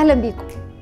اهلا بيكم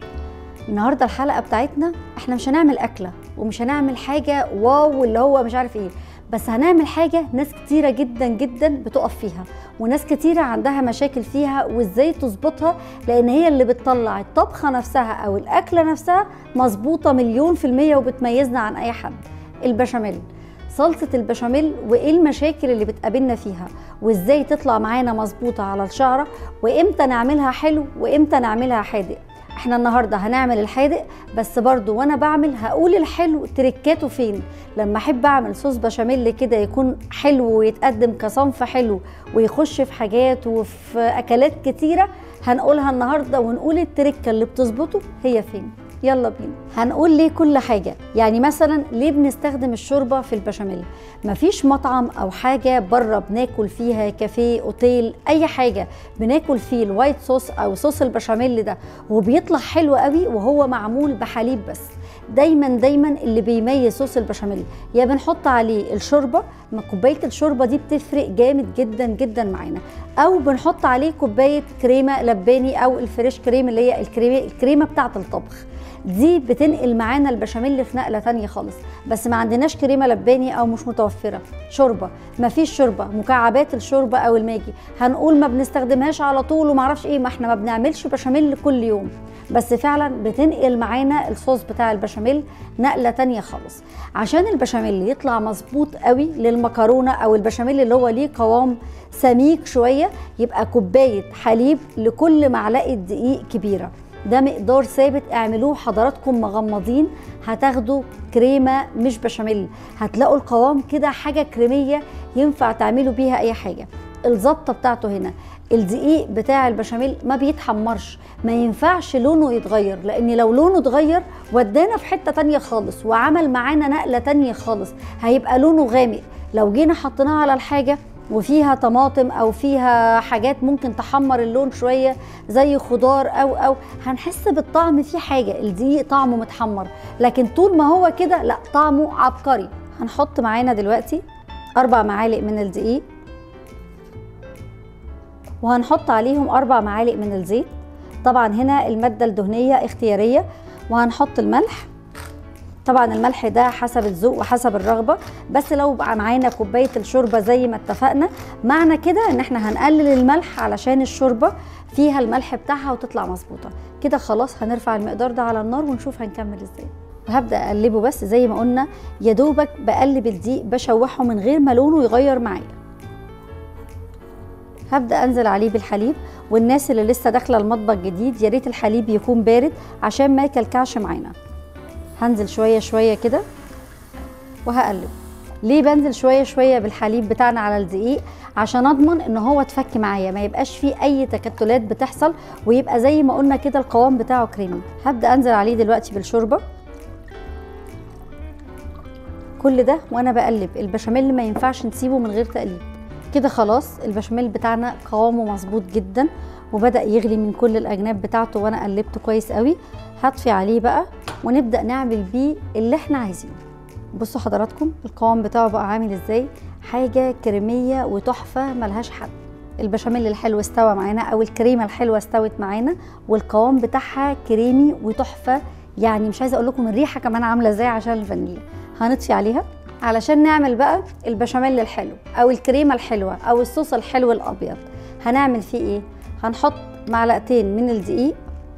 النهارده الحلقه بتاعتنا احنا مش هنعمل اكله ومش هنعمل حاجه واو اللي هو مش عارف ايه بس هنعمل حاجه ناس كتيره جدا جدا بتقف فيها وناس كتيره عندها مشاكل فيها وازاي تظبطها لان هي اللي بتطلع الطبخه نفسها او الاكله نفسها مظبوطه مليون في الميه وبتميزنا عن اي حد البشاميل صلصة البشاميل وايه المشاكل اللي بتقابلنا فيها وازاي تطلع معانا مظبوطة على الشعرة وامتى نعملها حلو وامتى نعملها حادق احنا النهارده هنعمل الحادق بس برضو وانا بعمل هقول الحلو تركاته فين لما احب اعمل صوص بشاميل كده يكون حلو ويتقدم كصنف حلو ويخش في حاجات وفي اكلات كتيره هنقولها النهارده ونقول التركه اللي بتظبطه هي فين يلا بينا هنقول ليه كل حاجة يعني مثلا ليه بنستخدم الشوربة في البشاميل مفيش مطعم أو حاجة بره بناكل فيها كافيه أوتيل أي حاجة بناكل فيه الوايت صوص أو صوص البشاميل ده وبيطلع حلو قوي وهو معمول بحليب بس دايما دايما اللي بيميز صوص البشاميل يا بنحط عليه الشوربه ما كوبايه الشوربه دي بتفرق جامد جدا جدا معانا او بنحط عليه كوبايه كريمه لباني او الفريش كريم اللي هي الكريمه الكريمه بتاعه الطبخ دي بتنقل معانا البشاميل في نقله تانية خالص بس ما عندناش كريمه لباني او مش متوفره شوربه ما فيش شوربه مكعبات الشوربه او الماجي هنقول ما بنستخدمهاش على طول وما اعرفش ايه ما احنا ما بنعملش بشاميل كل يوم بس فعلا بتنقل معانا الصوص بتاع البشاميل نقله تانية خالص عشان البشاميل يطلع مظبوط قوي للمكرونه او البشاميل اللي هو ليه قوام سميك شويه يبقى كوبايه حليب لكل معلقه دقيق كبيره ده مقدار ثابت اعملوه حضراتكم مغمضين هتاخدوا كريمه مش بشاميل هتلاقوا القوام كده حاجه كريميه ينفع تعملوا بيها اي حاجه الظبطه بتاعته هنا الدقيق بتاع البشاميل ما بيتحمرش ما ينفعش لونه يتغير لان لو لونه اتغير ودانا في حته تانية خالص وعمل معانا نقله تانية خالص هيبقى لونه غامق لو جينا حطيناه على الحاجه وفيها طماطم او فيها حاجات ممكن تحمر اللون شويه زي خضار او او هنحس بالطعم في حاجه الدقيق طعمه متحمر لكن طول ما هو كده لا طعمه عبقري هنحط معانا دلوقتي اربع معالق من الدقيق وهنحط عليهم اربع معالق من الزيت طبعا هنا الماده الدهنيه اختياريه وهنحط الملح طبعا الملح ده حسب الذوق وحسب الرغبه بس لو بقى معانا كوبايه الشوربه زي ما اتفقنا معنى كده ان احنا هنقلل الملح علشان الشوربه فيها الملح بتاعها وتطلع مظبوطه كده خلاص هنرفع المقدار ده على النار ونشوف هنكمل ازاي وهبدا اقلبه بس زي ما قلنا يا دوبك بقلب الدقيق بشوحه من غير ما لونه يغير معايا هبدا انزل عليه بالحليب والناس اللي لسه داخله المطبخ جديد يا ريت الحليب يكون بارد عشان ما يكلكعش معانا هنزل شويه شويه كده وهقلب ليه بنزل شويه شويه بالحليب بتاعنا على الدقيق عشان اضمن ان هو اتفك معايا ما يبقاش فيه اي تكتلات بتحصل ويبقى زي ما قلنا كده القوام بتاعه كريمي هبدا انزل عليه دلوقتي بالشوربه كل ده وانا بقلب البشاميل ما ينفعش نسيبه من غير تقليب كده خلاص البشاميل بتاعنا قوامه مظبوط جدا وبدا يغلي من كل الاجناب بتاعته وانا قلبته كويس قوي هطفي عليه بقى ونبدا نعمل بيه اللي احنا عايزينه بصوا حضراتكم القوام بتاعه بقى عامل ازاي حاجه كريميه وتحفه ملهاش حد البشاميل الحلو استوى معانا او الكريمه الحلوه استوت معانا والقوام بتاعها كريمي وتحفه يعني مش عايزه اقول لكم الريحه كمان عامله ازاي عشان الفانيليا هنطفي عليها علشان نعمل بقى البشاميل الحلو او الكريمه الحلوه او الصوص الحلو الابيض هنعمل فيه ايه هنحط معلقتين من الدقيق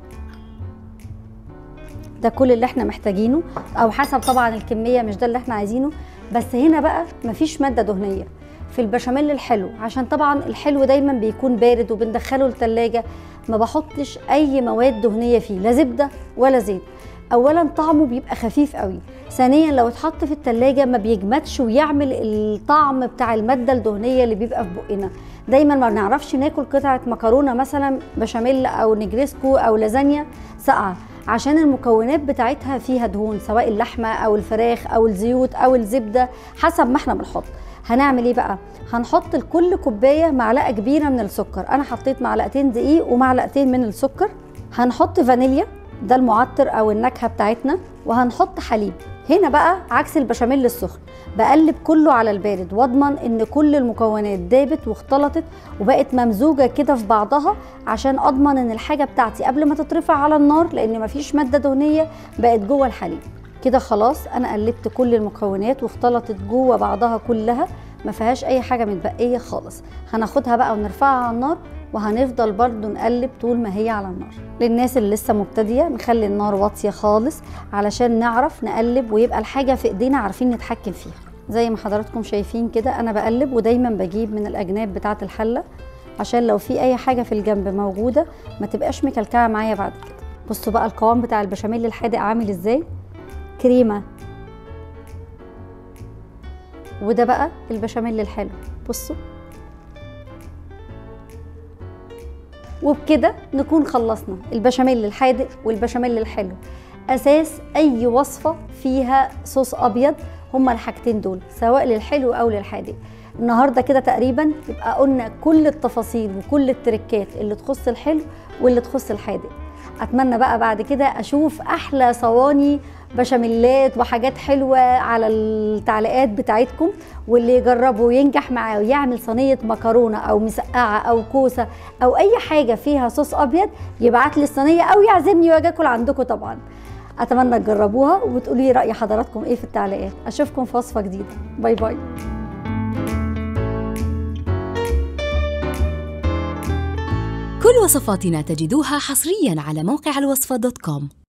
ده كل اللي احنا محتاجينه او حسب طبعا الكميه مش ده اللي احنا عايزينه بس هنا بقى مفيش ماده دهنيه في البشاميل الحلو عشان طبعا الحلو دايما بيكون بارد وبندخله التلاجة ما بحطش اي مواد دهنيه فيه لا زبده ولا زيت اولا طعمه بيبقى خفيف قوي ثانيا لو اتحط في التلاجة ما بيجمدش ويعمل الطعم بتاع الماده الدهنيه اللي بيبقى في بقنا دايما ما بنعرفش ناكل قطعه مكرونه مثلا بشاميل او نجريسكو او لازانيا ساقعه عشان المكونات بتاعتها فيها دهون سواء اللحمه او الفراخ او الزيوت او الزبده حسب ما احنا بنحط هنعمل ايه بقى هنحط لكل كوبايه معلقه كبيره من السكر انا حطيت معلقتين دقيق ومعلقتين من السكر هنحط فانيليا ده المعطر او النكهه بتاعتنا وهنحط حليب هنا بقى عكس البشاميل السخن بقلب كله على البارد واضمن ان كل المكونات دابت واختلطت وبقت ممزوجه كده في بعضها عشان اضمن ان الحاجه بتاعتي قبل ما تترفع على النار لان مفيش ماده دهنيه بقت جوه الحليب كده خلاص انا قلبت كل المكونات واختلطت جوه بعضها كلها ما فيهاش اي حاجه متبقيه خالص هناخدها بقى ونرفعها على النار وهنفضل برضو نقلب طول ما هي على النار للناس اللي لسه مبتديه نخلي النار واطيه خالص علشان نعرف نقلب ويبقى الحاجه في ايدينا عارفين نتحكم فيها زي ما حضراتكم شايفين كده انا بقلب ودايما بجيب من الاجناب بتاعه الحله عشان لو في اي حاجه في الجنب موجوده ما تبقاش مكلكعه معايا بعد كده بصوا بقى القوام بتاع البشاميل الحادق عامل ازاي كريمه وده بقى البشاميل الحلو بصوا وبكده نكون خلصنا البشاميل الحادق والبشاميل الحلو اساس اي وصفه فيها صوص ابيض هما الحاجتين دول سواء للحلو او للحادق النهارده كده تقريبا يبقى قلنا كل التفاصيل وكل التركات اللي تخص الحلو واللي تخص الحادق اتمنى بقى بعد كده اشوف احلى صواني بشاميلات وحاجات حلوه على التعليقات بتاعتكم واللي يجربه وينجح معاه ويعمل صينيه مكرونه او مسقعه او كوسه او اي حاجه فيها صوص ابيض يبعت لي الصينيه او يعزمني واجي اكل عندكم طبعا اتمنى تجربوها وتقولوا لي راي حضراتكم ايه في التعليقات اشوفكم في وصفه جديده باي باي كل وصفاتنا تجدوها حصريا على موقع الوصفة دوت كوم